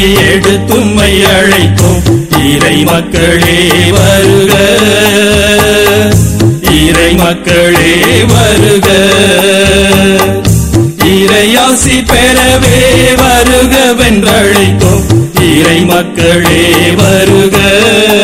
எடுத்தும்மை அழைத்தோம் இறை மக்களே வருக இறை மக்களே வருக இறையாசி பெறவே வருக வென்றழைத்தோம் இறை மக்களே வருக